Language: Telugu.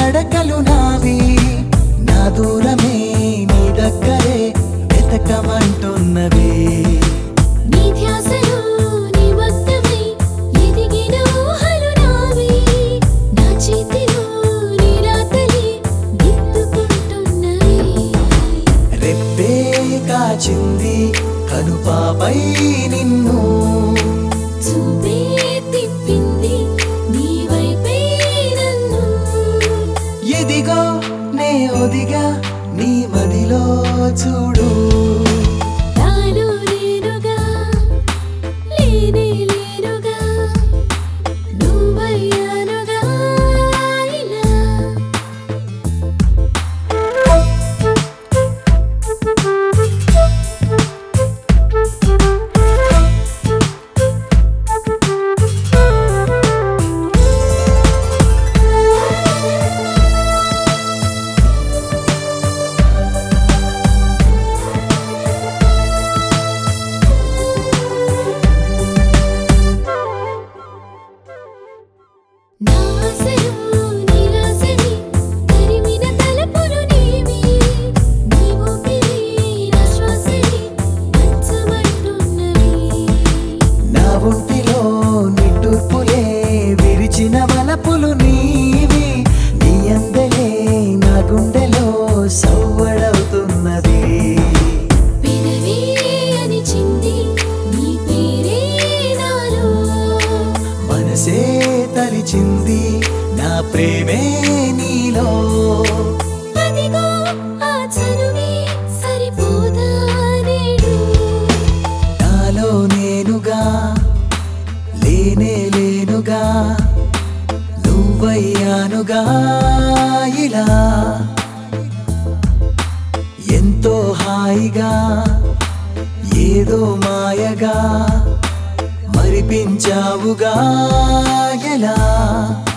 నడకలు నావి నా దూరమే నీ దగ్గరే వెతకమంటున్నవి నీ ధ్యాసలో నిమగ్నమై ఎదిగిన ఊహలు నావి నా చేతిలో నీ రాతలే దిద్దుకుంటున్నాయి రెప్పే కాచింది కనుపాపై నిన్ను చూపే తిప్పింది నీ వైపే నన్ను ఎదిగో నే ఒదిగా నీ మదిలో చూడు నాలో నేనుగా లేనే లేనుగా నువ్వయ్యానుగా ఇలా నా ఆశలు నిరాశని తరిమిన తలపులు నీవి నీ ఊపిరి నా శ్వాసని పంచమంటున్నవి నా ఒంటిలో నిట్టూర్పులే విరిచిన వలపులు నీవి నీ అందలే నా గుండెలో సవ్వడవుతున్నది పెదవే అనిచింది నీ పేరే నాలో మనసే తలిచింది నా ప్రేమే నీలో అదిగో ఆ చనువే సరిపోదా నేడు నాలో నేనుగా లేనే లేనుగా నువ్వయ్యానుగా ఇలా ఎంతో హాయిగా ఏదో మాయగా మరిపించావుగా ఎలా